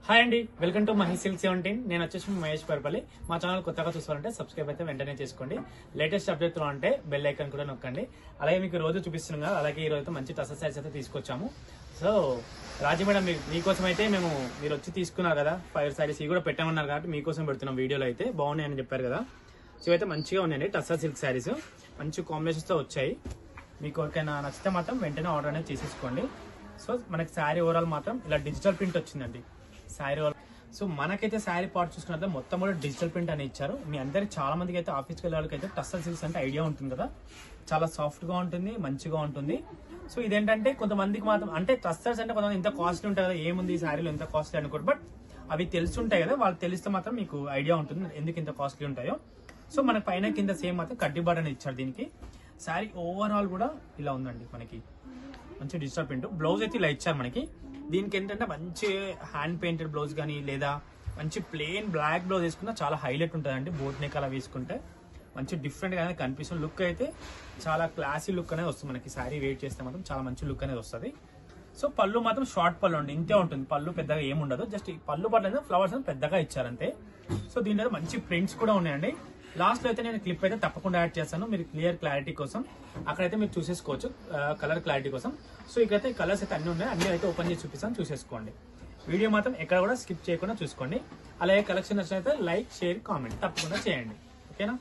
hi అండి welcome to Mahi Silk seventeen నేను వచ్చేసి మీ మహేష్ పర్పల్లి మా ఛానల్ కొత్తగా చూసుకోవాలంటే సబ్స్క్రైబ్ అయితే వెంటనే చేసుకోండి లేటెస్ట్ అప్డేట్ అంటే బెల్ ఐకాన్ కూడా నొక్కండి అలాగే మీకు రోజు చూపిస్తున్నాం కదా అలాగే ఈ రోజు మంచి టసర్ సైజ్ అయితే తీసుకొచ్చాము సో రాజీ మేడం మీ- మీకోసం అయితే మేము మీరు వచ్చి తీసుకున్నారు కదా ఫైవ్ సారీస్ ఇవి కూడా పెట్టామన్నారు కాబట్టి మీకోసం పెడుతున్నాం వీడియోలో అయితే బాగున్నాయని చెప్పారు కదా సో అయితే మంచిగా ఉన్నాయండి టస్సర్ సిల్క్ శారీస్ మంచి కాంబినేషన్స్ తో వచ్చాయి మీకు ఎవరికైనా నచ్చితే మాత్రం వెంటనే ఆర్డర్ అనేది చేసేసుకోండి సో మనకి శారీ ఓవరాల్ మాత్రం ఇలా డిజిటల్ ప్రింట్ వచ్చిందండి శారీ ఓవరాల్ సో మనకైతే శారీ పార్ట్ చూసుకున్నట్లయితే మొత్తం కూడా డిజిటల్ ప్రింట్ అని ఇచ్చారు మీ అందరికి చాలా మందికి అయితే ఆఫీస్కి వెళ్ళే వాళ్ళకి అయితే టస్సర్ సిల్క్స్ అంటే ఐడియా ఉంటుంది కదా చాలా సాఫ్ట్ గా ఉంటుంది మంచిగా ఉంటుంది సో ఇదేంటంటే కొంతమందికి మాత్రం అంటే టస్సర్స్ అంటే కొంతమంది ఇంత కాస్ట్లీ ఉంటుంది కదా ఏముంది ఈ శారీలో ఎంత కాస్ట్లీ అనుకోరు బట్ అవి తెలుసుంటాయి కదా వాళ్ళు తెలిస్తే మాత్రం మీకు ఐడియా ఉంటుంది ఎందుకు ఇంత కాస్ట్లీ ఉంటాయో సో మన పైన కింద సేమ్ మాత్రం కడ్డీ బటన్ ఇచ్చారు దీనికి శారీ ఓవరాల్ కూడా ఇలా ఉందండి మనకి మంచి డిజిటల్ ప్రింట్ బ్లౌజ్ అయితే ఇలా ఇచ్చారు మనకి దీనికి ఏంటంటే మంచి హ్యాండ్ పెయింటెడ్ బ్లౌజ్ కానీ లేదా మంచి ప్లెయిన్ బ్లాక్ బ్లౌజ్ వేసుకున్నా చాలా హైలైట్ ఉంటుందండి బోట్ నెక్ అలా వేసుకుంటే మంచి డిఫరెంట్ గా కనిపిస్తుంది లుక్ అయితే చాలా క్లాసీ లుక్ అనేది వస్తుంది మనకి శారీ వెయిట్ చేస్తే మాత్రం చాలా మంచి లుక్ అనేది వస్తుంది సో పళ్ళు మాత్రం షార్ట్ పళ్ళు అండి ఇంతే ఉంటుంది పళ్ళు పెద్దగా ఏమి ఉండదు జస్ట్ ఈ పళ్ళు పళ్ళు అనేది ఫ్లవర్స్ అనేది పెద్దగా ఇచ్చారంతే సో దీంట్లో మంచి ప్రింట్స్ కూడా ఉన్నాయండి లాస్ట్ లో అయితే నేను క్లిప్ అయితే తప్పకుండా యాడ్ చేస్తాను మీరు క్లియర్ క్లారిటీ కోసం అక్కడైతే మీరు చూసేసుకోవచ్చు కలర్ క్లారిటీ కోసం సో ఇక్కడైతే కలర్స్ అయితే అన్ని ఉన్నాయి అన్ని అయితే ఓపెన్ చేసి చూపిస్తాను చూసేసుకోండి వీడియో మాత్రం ఎక్కడ కూడా స్కిప్ చేయకుండా చూసుకోండి అలాగే కలెక్షన్ నచ్చినైతే లైక్ షేర్ కామెంట్ తప్పకుండా చేయండి ఓకేనా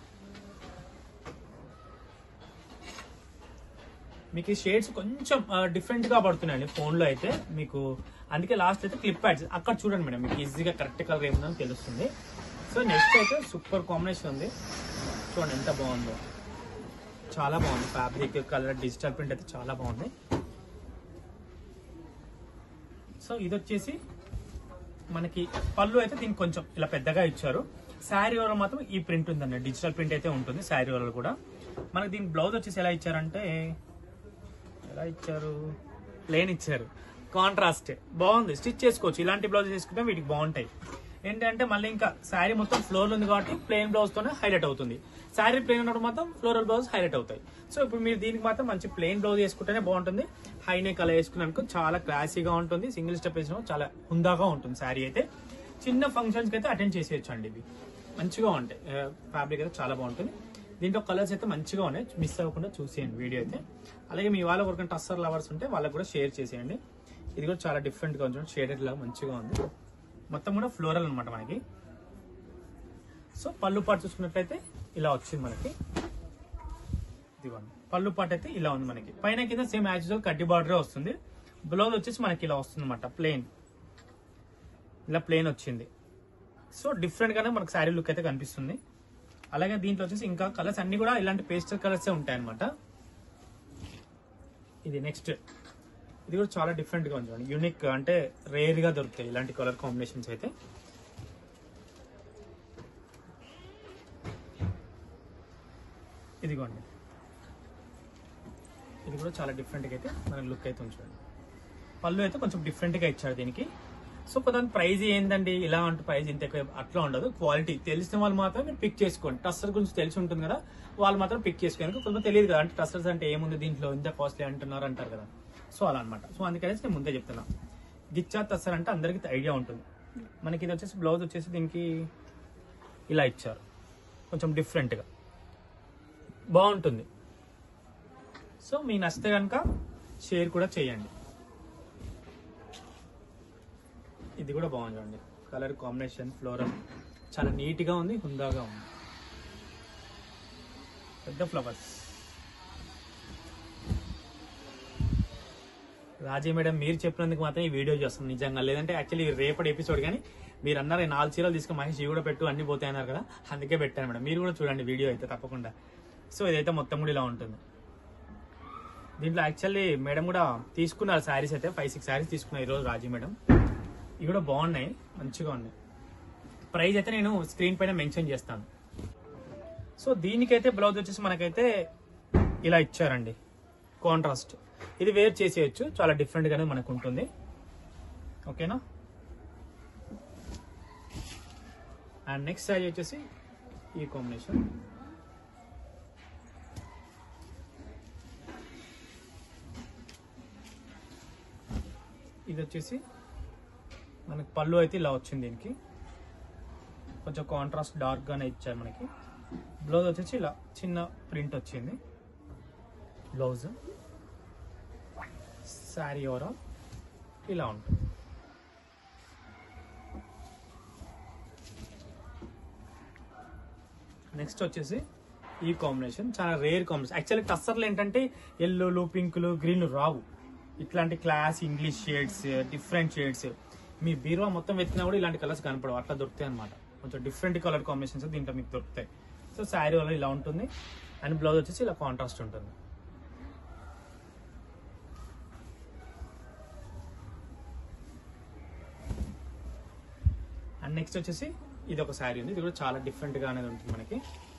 మీకు ఈ షేడ్స్ కొంచెం డిఫరెంట్ గా పడుతున్నాయండి ఫోన్ లో అయితే మీకు అందుకే లాస్ట్ అయితే క్లిప్ యాడ్స్ అక్కడ చూడండి మేడం మీకు ఈజీగా కరెక్ట్ కలర్ ఏముందని తెలుస్తుంది సో నెక్స్ట్ అయితే సూపర్ కాంబినేషన్ ఉంది చూడండి ఎంత బాగుందో చాలా బాగుంది ఫ్యాబ్రిక్ కలర్ డిజిటల్ ప్రింట్ అయితే చాలా బాగుంది సో ఇది వచ్చేసి మనకి పళ్ళు అయితే దీనికి కొంచెం ఇలా పెద్దగా ఇచ్చారు శారీ ఓవర్ మాత్రం ఈ ప్రింట్ ఉందండి డిజిటల్ ప్రింట్ అయితే ఉంటుంది శారీ ఓవర్ కూడా మనకి దీని బ్లౌజ్ వచ్చేసి ఎలా ఇచ్చారంటే ఎలా ఇచ్చారు ప్లేన్ ఇచ్చారు కాంట్రాస్ట్ బాగుంది స్టిచ్ చేసుకోవచ్చు ఇలాంటి బ్లౌజ్ చేసుకుంటే వీటికి బాగుంటాయి ఏంటంటే మళ్ళీ ఇంకా శారీ మొత్తం ఫ్లోర్ ఉంది కాబట్టి ప్లెయిన్ బ్లౌజ్ తోనే హైలైట్ అవుతుంది శారీ ప్లెయిన్ ఉన్నప్పుడు మాత్రం ఫ్లోరల్ బ్లౌజ్ హైలైట్ అవుతాయి సో ఇప్పుడు మీరు దీనికి మాత్రం మంచి ప్లెయిన్ బ్లౌజ్ వేసుకుంటేనే బాగుంటుంది హై నెక్ అలా వేసుకున్నాను చాలా క్లాసీగా ఉంటుంది సింగిల్ స్టెప్ వేసిన చాలా హుందాగా ఉంటుంది శారీ అయితే చిన్న ఫంక్షన్స్ కి అయితే అటెండ్ చేసేయచ్చు అండి ఇవి మంచిగా ఉంటాయి ఫ్యాబ్రిక్ అయితే చాలా బాగుంటుంది దీంట్లో కలర్స్ అయితే మంచిగా ఉన్నాయి మిస్ అవ్వకుండా చూసేయండి వీడియో అయితే అలాగే మీ వాళ్ళ వరకు టస్సర్ లవర్స్ ఉంటే వాళ్ళకి కూడా షేర్ చేసేయండి ఇది కూడా చాలా డిఫరెంట్ గా ఉంది షేడెడ్ లాగా మంచిగా ఉంది మొత్తం కూడా ఫ్లోరల్ అనమాట మనకి సో పళ్ళు పాటు చూసుకున్నట్లయితే ఇలా వచ్చింది మనకి ఇదిగోండి పళ్ళు పాటు అయితే ఇలా ఉంది మనకి పైన కింద సేమ్ యాజ్ కడ్డీ బార్డర్ వస్తుంది బ్లౌజ్ వచ్చేసి మనకి ఇలా వస్తుంది అనమాట ప్లెయిన్ ఇలా ప్లెయిన్ వచ్చింది సో డిఫరెంట్ గానే మనకి శారీ లుక్ అయితే కనిపిస్తుంది అలాగే దీంట్లో వచ్చేసి ఇంకా కలర్స్ అన్ని కూడా ఇలాంటి పేస్టల్ కలర్స్ ఉంటాయి అనమాట ఇది నెక్స్ట్ ఇది కూడా చాలా డిఫరెంట్ గా ఉంది యూనిక్ అంటే రేర్ గా దొరుకుతాయి ఇలాంటి కలర్ కాంబినేషన్స్ అయితే ఇదిగోండి ఇది కూడా చాలా డిఫరెంట్ గా అయితే మన లుక్ అయితే ఉంచండి పళ్ళు అయితే కొంచెం డిఫరెంట్ గా ఇచ్చాడు దీనికి సో కొంత ప్రైజ్ ఏందండి ఇలా అంటే ప్రైజ్ ఇంత ఎక్కువ అట్లా ఉండదు క్వాలిటీ తెలిసిన వాళ్ళు మాత్రం మీరు పిక్ చేసుకోండి టస్టర్ గురించి తెలిసి ఉంటుంది కదా వాళ్ళు మాత్రం పిక్ చేసుకోండి కొంతమంది తెలియదు కదా అంటే టస్టర్స్ అంటే ఏముంది దీంట్లో ఇంత కాస్ట్లీ అంటున్నారు అంటారు కదా సో అలా అనమాట సో అందుకనేసి నేను ముందే చెప్తున్నా గిచ్చా టస్టర్ అంటే అందరికి ఐడియా ఉంటుంది మనకి ఇది వచ్చేసి బ్లౌజ్ వచ్చేసి దీనికి ఇలా ఇచ్చారు కొంచెం డిఫరెంట్గా బాగుంటుంది సో మీకు నచ్చితే కనుక షేర్ కూడా చేయండి ఇది కూడా బాగుంది చూడండి కలర్ కాంబినేషన్ ఫ్లోరల్ చాలా నీట్ గా ఉంది హుందాగా ఉంది పెద్ద ఫ్లవర్స్ రాజీ మేడం మీరు చెప్పినందుకు మాత్రం ఈ వీడియో చేస్తాం నిజంగా లేదంటే యాక్చువల్లీ రేపటి ఎపిసోడ్ కానీ మీరు అన్నారు ఈ నాలుగు చీరలు తీసుకుని మహేష్ ఇవి కూడా పెట్టు అన్ని పోతాయి అన్నారు కదా అందుకే పెట్టాను మేడం మీరు కూడా చూడండి వీడియో అయితే తప్పకుండా సో ఇదైతే మొత్తం కూడా ఇలా ఉంటుంది దీంట్లో యాక్చువల్లీ మేడం కూడా తీసుకున్నారు శారీస్ అయితే ఫైవ్ సిక్స్ శారీస్ తీసుకున్నారు ఈరోజు రాజీ మేడం ఇవి కూడా బాగున్నాయి మంచిగా ఉన్నాయి ప్రైస్ అయితే నేను స్క్రీన్ పైన మెన్షన్ చేస్తాను సో దీనికైతే బ్లౌజ్ వచ్చేసి మనకైతే ఇలా ఇచ్చారండి కాంట్రాస్ట్ ఇది వేర్ చేసేయచ్చు చాలా డిఫరెంట్ గానే మనకు ఉంటుంది ఓకేనా అండ్ నెక్స్ట్ సైజ్ వచ్చేసి ఈ కాంబినేషన్ ఇది వచ్చేసి మనకి పళ్ళు అయితే ఇలా వచ్చింది దీనికి కొంచెం కాంట్రాస్ట్ డార్క్ గానే ఇచ్చారు మనకి బ్లౌజ్ వచ్చేసి ఇలా చిన్న ప్రింట్ వచ్చింది బ్లౌజ్ శారీ ఓవరాల్ ఇలా ఉంటుంది నెక్స్ట్ వచ్చేసి ఈ కాంబినేషన్ చాలా రేర్ కాంబినేషన్ యాక్చువల్లీ టస్సర్లు ఏంటంటే ఎల్లోలు పింకులు గ్రీన్లు రావు ఇట్లాంటి class English shades different shades మీ బీరువా మొత్తం వెతికినా కూడా ఇలాంటి కలర్స్ కనపడవు అట్లా దొరుకుతాయి అనమాట కొంచెం డిఫరెంట్ కలర్ కాంబినేషన్స్ దీంట్లో మీకు దొరుకుతాయి సో శారీ వల్ల ఇలా ఉంటుంది అండ్ బ్లౌజ్ వచ్చేసి ఇలా కాంట్రాస్ట్ ఉంటుంది అండ్ నెక్స్ట్ వచ్చేసి ఇది ఒక శారీ ఉంది ఇది కూడా చాలా డిఫరెంట్ గా అనేది ఉంటుంది మనకి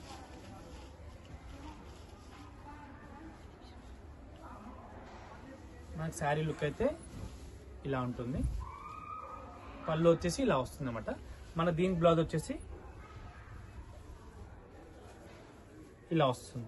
మనకి శారీ లుక్ అయితే ఇలా ఉంటుంది పళ్ళు వచ్చేసి ఇలా వస్తుంది అనమాట మన దీని బ్లౌజ్ వచ్చేసి ఇలా వస్తుంది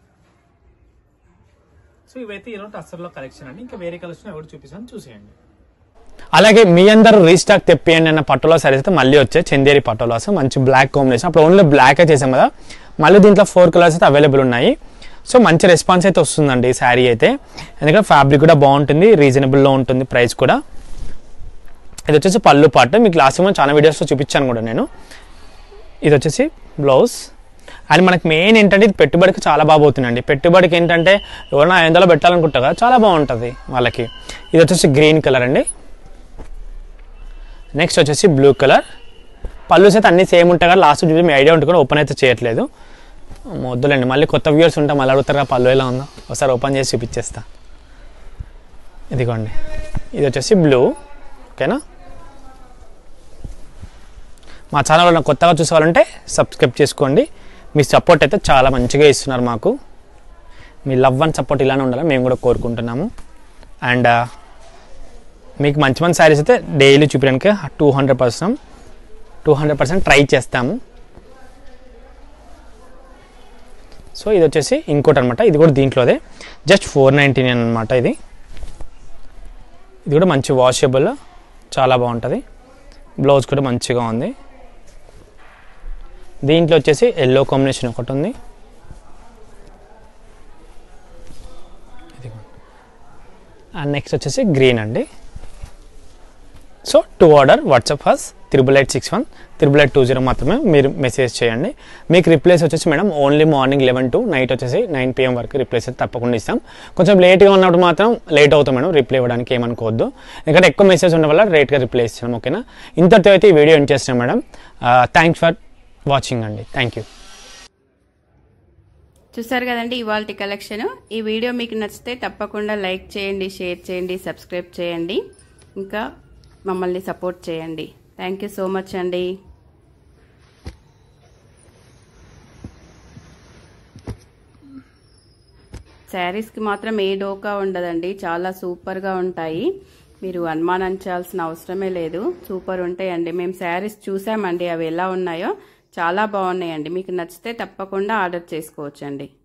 సో ఇవైతే ఈరోజు టస్సర్లో కలెక్షన్ అండి ఇంకా వేరే కలెక్షన్ ఎవరు చూపిస్తాను చూసేయండి అలాగే మీ అందరూ రీస్టాక్ తెప్పియండి అన్న పట్టులో సారీస్ అయితే మళ్ళీ వచ్చాయి చందేరి పట్టులాస్ మంచి బ్లాక్ కాంబినేషన్ అప్పుడు ఓన్లీ బ్లాక్ చేసాం కదా మళ్ళీ దీంట్లో ఫోర్ కలర్స్ అయితే అవైలబుల్ ఉన్నాయి సో మంచి రెస్పాన్స్ అయితే వస్తుందండి ఈ శారీ అయితే ఎందుకంటే ఫ్యాబ్రిక్ కూడా బాగుంటుంది రీజనబుల్లో ఉంటుంది ప్రైస్ కూడా ఇది వచ్చేసి పళ్ళు పాటు మీకు లాస్ట్ టైం చాలా వీడియోస్లో చూపించాను కూడా నేను ఇది వచ్చేసి బ్లౌజ్ అండ్ మనకి మెయిన్ ఏంటంటే ఇది పెట్టుబడికి చాలా బాగా పోతుందండి పెట్టుబడికి ఏంటంటే ఎవరైనా ఐదు వందలు పెట్టాలనుకుంటారు కదా చాలా బాగుంటుంది వాళ్ళకి ఇది వచ్చేసి గ్రీన్ కలర్ అండి నెక్స్ట్ వచ్చేసి బ్లూ కలర్ పళ్ళు అయితే అన్ని సేమ్ ఉంటాయి కదా లాస్ట్ చూసి మీ ఐడియా ఉంటుంది కూడా ఓపెన్ అయితే చేయట్లేదు వద్దులేండి మళ్ళీ కొత్త వ్యూవర్స్ ఉంటే మళ్ళీ అడుగుతారు కదా పళ్ళు ఎలా ఉందో ఒకసారి ఓపెన్ చేసి చూపించేస్తా ఇదిగోండి ఇది వచ్చేసి బ్లూ ఓకేనా మా ఛానల్ కొత్తగా చూసేవాళ్ళంటే సబ్స్క్రైబ్ చేసుకోండి మీ సపోర్ట్ అయితే చాలా మంచిగా ఇస్తున్నారు మాకు మీ లవ్ అండ్ సపోర్ట్ ఇలానే ఉండాలని మేము కూడా కోరుకుంటున్నాము అండ్ మీకు మంచి మంచి శారీస్ అయితే డైలీ చూపించడానికి two hundred percent two hundred percent try చేస్తాము సో ఇది వచ్చేసి ఇంకోటి అనమాట ఇది కూడా దీంట్లోదే జస్ట్ ఫోర్ నైంటీ నైన్ అనమాట ఇది ఇది కూడా మంచి వాషబుల్ చాలా బాగుంటుంది బ్లౌజ్ కూడా మంచిగా ఉంది దీంట్లో వచ్చేసి ఎల్లో కాంబినేషన్ ఒకటి ఉంది అండ్ నెక్స్ట్ వచ్చేసి గ్రీన్ అండి సో టూ ఆర్డర్ వాట్సాప్ ఫస్ triple eight six one triple eight two zero మాత్రమే మీరు మెసేజ్ చేయండి మీకు రిప్లేస్ వచ్చేసి madam only morning eleven to night వచ్చేసి నైన్ పిఎం వరకు రిప్లేస్ అయితే తప్పకుండా ఇస్తాం కొంచెం లేట్గా ఉన్నప్పుడు మాత్రం లేట్ అవుతాం మేడం రిప్లై ఇవ్వడానికి ఏమనుకోవద్దు ఎందుకంటే ఎక్కువ మెసేజ్ ఉండడం వల్ల రేట్గా రిప్లై ఇస్తున్నాం ఓకేనా ఇంతటితో అయితే ఈ వీడియో ఎండ్ చేస్తున్నాం మేడం థ్యాంక్స్ ఫర్ వాచింగ్ అండి థ్యాంక్ యూ చూసారు కదండి ఇవాళ కలెక్షన్ ఈ వీడియో మీకు నచ్చితే తప్పకుండా లైక్ చేయండి షేర్ చేయండి సబ్స్క్రైబ్ చేయండి ఇంకా మమ్మల్ని సపోర్ట్ చేయండి థ్యాంక్ యూ సో మచ్ అండి శారీస్కి మాత్రం ఏ డోకా ఉండదండి చాలా సూపర్గా ఉంటాయి మీరు అనుమానించాల్సిన అవసరమే లేదు సూపర్ ఉంటాయండి మేము శారీస్ చూసామండి అవి ఎలా ఉన్నాయో చాలా బాగున్నాయండి మీకు నచ్చితే తప్పకుండా ఆర్డర్ చేసుకోవచ్చండి